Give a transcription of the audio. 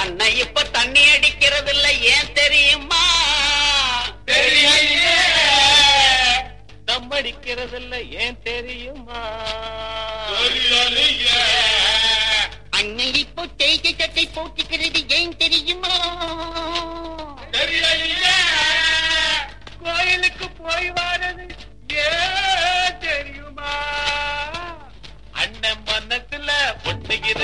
அண்ணன் இப்ப தண்ணி அடிக்கிறது இல்ல ஏன் தெரியுமா தெரியலையே தம் அடிக்கிறது இல்ல ஏன் தெரியுமா தெரியலையே அண்ணன் இப்போ தேய்ச்சி சட்டை போட்டுக்கிறது ஏன் தெரியுமா தெரியலையே கோயிலுக்கு போய் வாரது ஏன் தெரியுமா அண்ணன் மனசுல ஒட்டுகிற